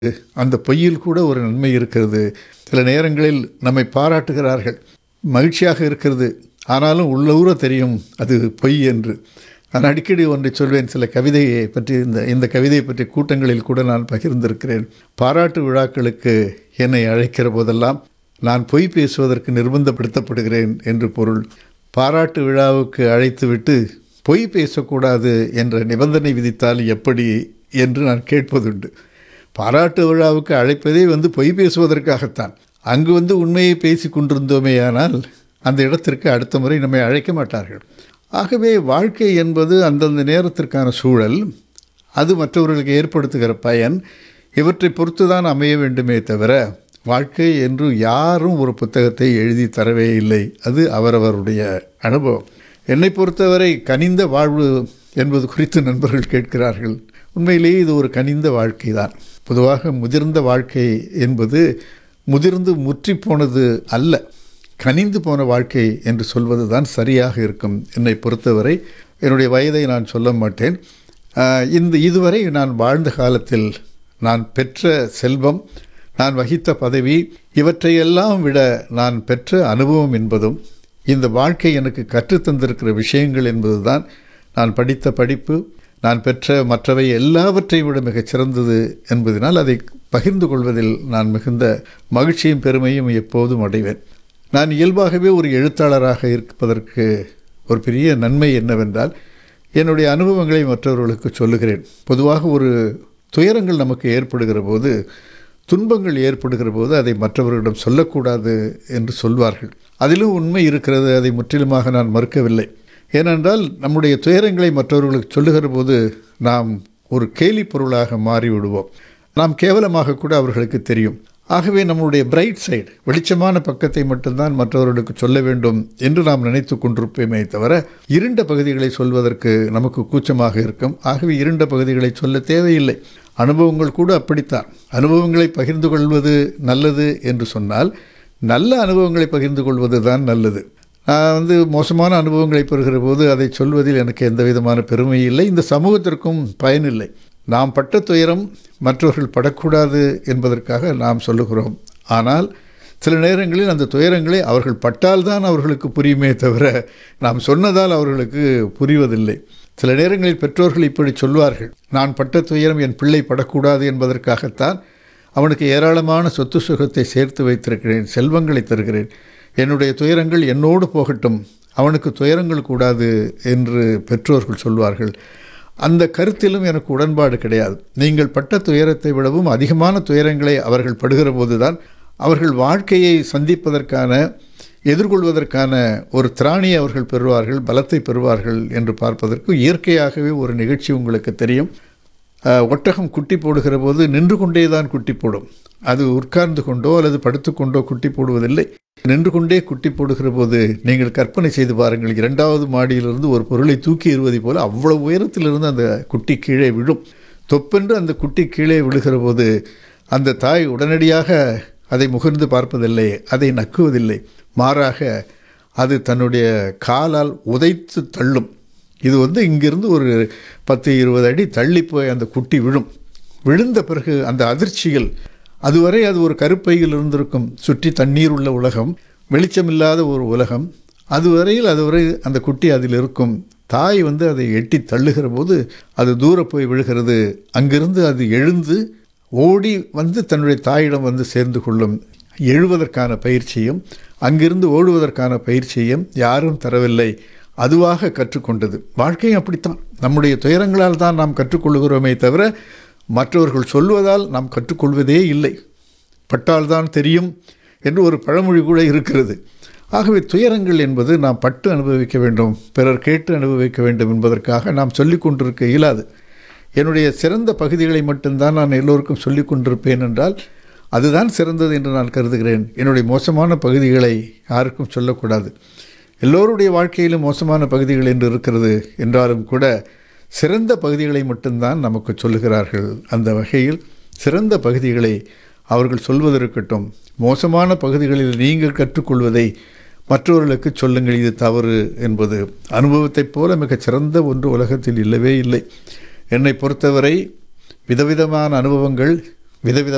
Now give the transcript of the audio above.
அந்த பொய்யில் கூட ஒரு நன்மை இருக்கிறது சில நேரங்களில் நம்மை பாராட்டுகிறார்கள் மகிழ்ச்சியாக இருக்கிறது ஆனாலும் உள்ளூர தெரியும் அது பொய் என்று நான் அடிக்கடி ஒன்றை சொல்வேன் சில கவிதையை பற்றி இந்த இந்த கவிதையை பற்றி கூட்டங்களில் கூட நான் பகிர்ந்திருக்கிறேன் பாராட்டு விழாக்களுக்கு என்னை அழைக்கிற போதெல்லாம் நான் பொய் பேசுவதற்கு நிர்பந்தப்படுத்தப்படுகிறேன் என்று பொருள் பாராட்டு விழாவுக்கு அழைத்துவிட்டு பொய் பேசக்கூடாது என்ற நிபந்தனை விதித்தால் எப்படி என்று நான் கேட்பதுண்டு பாராட்டு விழாவுக்கு அழைப்பதே வந்து பொய் பேசுவதற்காகத்தான் அங்கு வந்து உண்மையை பேசி கொண்டிருந்தோமேயானால் அந்த இடத்திற்கு அடுத்த முறை நம்மை அழைக்க மாட்டார்கள் ஆகவே வாழ்க்கை என்பது அந்தந்த நேரத்திற்கான சூழல் அது மற்றவர்களுக்கு ஏற்படுத்துகிற பயன் இவற்றை பொறுத்து தான் அமைய வேண்டுமே தவிர வாழ்க்கை என்று யாரும் ஒரு புத்தகத்தை எழுதி தரவே இல்லை அது அவரவருடைய அனுபவம் என்னை பொறுத்தவரை கனிந்த வாழ்வு என்பது குறித்து நண்பர்கள் கேட்கிறார்கள் உண்மையிலேயே இது ஒரு கனிந்த வாழ்க்கை தான் பொதுவாக முதிர்ந்த வாழ்க்கை என்பது முதிர்ந்து முற்றி போனது அல்ல கனிந்து போன வாழ்க்கை என்று சொல்வது தான் சரியாக இருக்கும் என்னை பொறுத்தவரை என்னுடைய வயதை நான் சொல்ல மாட்டேன் இந்த இதுவரை நான் வாழ்ந்த காலத்தில் நான் பெற்ற செல்வம் நான் வகித்த பதவி இவற்றையெல்லாம் விட நான் பெற்ற அனுபவம் என்பதும் இந்த வாழ்க்கை எனக்கு கற்றுத்தந்திருக்கிற விஷயங்கள் என்பதுதான் நான் படித்த படிப்பு நான் பெற்ற மற்றவை எல்லாவற்றையும் விட மிகச் சிறந்தது என்பதனால் அதை பகிர்ந்து கொள்வதில் நான் மிகுந்த மகிழ்ச்சியும் பெருமையும் எப்போதும் அடைவேன் நான் இயல்பாகவே ஒரு எழுத்தாளராக இருப்பதற்கு ஒரு பெரிய நன்மை என்னவென்றால் என்னுடைய அனுபவங்களை மற்றவர்களுக்கு சொல்லுகிறேன் பொதுவாக ஒரு துயரங்கள் நமக்கு ஏற்படுகிற போது துன்பங்கள் ஏற்படுகிற போது அதை மற்றவர்களிடம் சொல்லக்கூடாது என்று சொல்வார்கள் அதிலும் உண்மை இருக்கிறது அதை முற்றிலுமாக நான் மறுக்கவில்லை ஏனென்றால் நம்முடைய துயரங்களை மற்றவர்களுக்கு சொல்லுகிற போது நாம் ஒரு கேலி பொருளாக மாறிவிடுவோம் நாம் கேவலமாக கூட அவர்களுக்கு தெரியும் ஆகவே நம்முடைய பிரைட் சைடு வெளிச்சமான பக்கத்தை மட்டும்தான் மற்றவர்களுக்கு சொல்ல வேண்டும் என்று நாம் நினைத்து கொண்டிருப்போமே தவிர இருண்ட பகுதிகளை சொல்வதற்கு நமக்கு கூச்சமாக இருக்கும் ஆகவே இருண்ட பகுதிகளை சொல்ல தேவையில்லை அனுபவங்கள் கூட அப்படித்தான் அனுபவங்களை பகிர்ந்து கொள்வது நல்லது என்று சொன்னால் நல்ல அனுபவங்களை பகிர்ந்து கொள்வது தான் நல்லது நான் வந்து மோசமான அனுபவங்களை பெறுகிற போது அதை சொல்வதில் எனக்கு எந்த விதமான பெருமை இல்லை இந்த சமூகத்திற்கும் பயனில்லை நாம் பட்ட துயரம் மற்றவர்கள் படக்கூடாது என்பதற்காக நாம் சொல்லுகிறோம் ஆனால் சில நேரங்களில் அந்த துயரங்களை அவர்கள் பட்டால்தான் அவர்களுக்கு புரியுமே தவிர நாம் சொன்னதால் அவர்களுக்கு புரிவதில்லை சில நேரங்களில் பெற்றோர்கள் இப்படி சொல்வார்கள் நான் பட்ட துயரம் என் பிள்ளை படக்கூடாது என்பதற்காகத்தான் அவனுக்கு ஏராளமான சொத்து சுகத்தை சேர்த்து வைத்திருக்கிறேன் செல்வங்களை தருகிறேன் என்னுடைய துயரங்கள் என்னோடு போகட்டும் அவனுக்கு துயரங்கள் கூடாது என்று பெற்றோர்கள் சொல்வார்கள் அந்த கருத்திலும் எனக்கு உடன்பாடு கிடையாது நீங்கள் பட்ட துயரத்தை விடவும் அதிகமான துயரங்களை அவர்கள் படுகிற போதுதான் அவர்கள் வாழ்க்கையை சந்திப்பதற்கான எதிர்கொள்வதற்கான ஒரு திராணியை அவர்கள் பெறுவார்கள் பலத்தை பெறுவார்கள் என்று பார்ப்பதற்கு இயற்கையாகவே ஒரு நிகழ்ச்சி உங்களுக்கு தெரியும் ஒட்டகம் குட்டி போடுகிற போது நின்று கொண்டே தான் குட்டி போடும் அது உட்கார்ந்து கொண்டோ அல்லது படுத்துக்கொண்டோ குட்டி போடுவதில்லை நின்று கொண்டே குட்டி போடுகிற போது நீங்கள் கற்பனை செய்து பாருங்கள் இரண்டாவது மாடியிலிருந்து ஒரு பொருளை தூக்கி எறிவதை போல அவ்வளவு உயரத்திலிருந்து அந்த குட்டி கீழே விழும் தொப்பென்று அந்த குட்டி கீழே விழுகிற போது அந்த தாய் உடனடியாக அதை முகர்ந்து பார்ப்பதில்லை அதை நக்குவதில்லை மாறாக அது தன்னுடைய காலால் உதைத்து தள்ளும் இது வந்து இங்கிருந்து ஒரு பத்து இருபது அடி தள்ளி போய் அந்த குட்டி விழும் விழுந்த பிறகு அந்த அதிர்ச்சியில் அதுவரை அது ஒரு கருப்பையில் இருந்திருக்கும் சுற்றி தண்ணீர் உள்ள உலகம் வெளிச்சமில்லாத ஒரு உலகம் அதுவரையில் அதுவரை அந்த குட்டி அதில் இருக்கும் தாய் வந்து அதை எட்டி தள்ளுகிற போது அது தூர போய் விழுகிறது அங்கிருந்து அது எழுந்து ஓடி வந்து தன்னுடைய தாயிடம் வந்து சேர்ந்து கொள்ளும் எழுவதற்கான பயிற்சியும் அங்கிருந்து ஓடுவதற்கான பயிற்சியும் யாரும் தரவில்லை அதுவாக கற்றுக்கொண்டது வாழ்க்கையும் அப்படித்தான் நம்முடைய துயரங்களால் தான் நாம் கற்றுக்கொள்கிறோமே தவிர மற்றவர்கள் சொல்வதால் நாம் கற்றுக்கொள்வதே இல்லை பட்டால்தான் தெரியும் என்று ஒரு பழமொழி கூட இருக்கிறது ஆகவே துயரங்கள் என்பது நாம் பட்டு அனுபவிக்க வேண்டும் பிறர் கேட்டு அனுபவிக்க வேண்டும் என்பதற்காக நாம் சொல்லிக் கொண்டிருக்க இயலாது என்னுடைய சிறந்த பகுதிகளை மட்டும்தான் நான் எல்லோருக்கும் சொல்லிக் கொண்டிருப்பேன் என்றால் அதுதான் சிறந்தது என்று நான் கருதுகிறேன் என்னுடைய மோசமான பகுதிகளை யாருக்கும் சொல்லக்கூடாது எல்லோருடைய வாழ்க்கையிலும் மோசமான பகுதிகள் என்று இருக்கிறது என்றாலும் கூட சிறந்த பகுதிகளை மட்டும்தான் நமக்கு சொல்லுகிறார்கள் அந்த வகையில் சிறந்த பகுதிகளை அவர்கள் சொல்வதற்கட்டும் மோசமான பகுதிகளில் நீங்கள் கற்றுக்கொள்வதை மற்றவர்களுக்கு சொல்லுங்கள் இது தவறு என்பது அனுபவத்தைப் போல மிகச் சிறந்த ஒன்று உலகத்தில் இல்லவே இல்லை என்னை பொறுத்தவரை விதவிதமான அனுபவங்கள் விதவித